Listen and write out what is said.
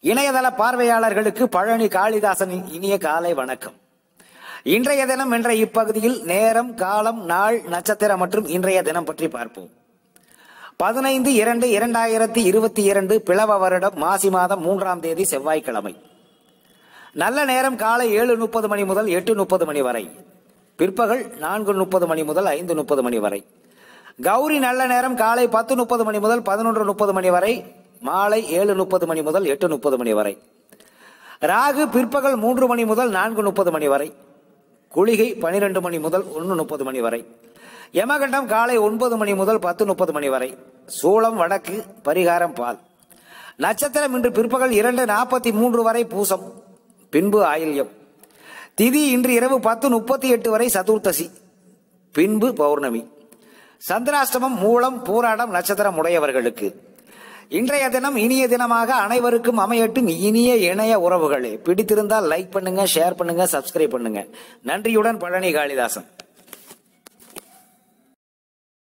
இணையதள பார்வையாளர்களுக்கு பழனி காளிதாசனின் இனிய காலை வணக்கம் இன்றைய தினம் என்ற இப்பகுதியில் நேரம் காலம் நாள் நட்சத்திரம் மற்றும் இன்றைய தினம் பற்றி பார்ப்போம் பதினைந்து இரண்டு இரண்டாயிரத்தி இருபத்தி இரண்டு பிளவ வருடம் மாசி மாதம் மூன்றாம் தேதி செவ்வாய்க்கிழமை நல்ல நேரம் காலை ஏழு முப்பது மணி முதல் எட்டு முப்பது மணி வரை பிற்பகல் நான்கு முப்பது மணி முதல் ஐந்து முப்பது மணி வரை கௌரி நல்ல நேரம் காலை பத்து முப்பது மணி முதல் பதினொன்று முப்பது மணி வரை மாலை ஏழு முப்பது மணி முதல் எட்டு முப்பது மணி வரை ராகு பிற்பகல் மூன்று மணி முதல் நான்கு முப்பது மணி வரை குளிகை பனிரெண்டு மணி முதல் ஒன்று முப்பது மணி வரை யமகண்டம் காலை ஒன்பது மணி முதல் பத்து முப்பது மணி வரை சூளம் வடக்கு பரிகாரம் பால் நட்சத்திரம் இன்று பிற்பகல் இரண்டு நாற்பத்தி மூன்று வரை பூசம் பின்பு ஆயில்யம் திதி இன்று இரவு பத்து முப்பத்தி எட்டு வரை சதுர்த்தசி பின்பு பௌர்ணமி சந்திராஷ்டமம் மூலம் பூராடம் நட்சத்திரம் உடையவர்களுக்கு இன்றைய தினம் இனிய தினமாக அனைவருக்கும் அமையட்டும் இனிய இணைய உறவுகளே பிடித்திருந்தால் லைக் பண்ணுங்க ஷேர் பண்ணுங்க சப்ஸ்கிரைப் பண்ணுங்க நன்றியுடன் பழனி காளிதாசன்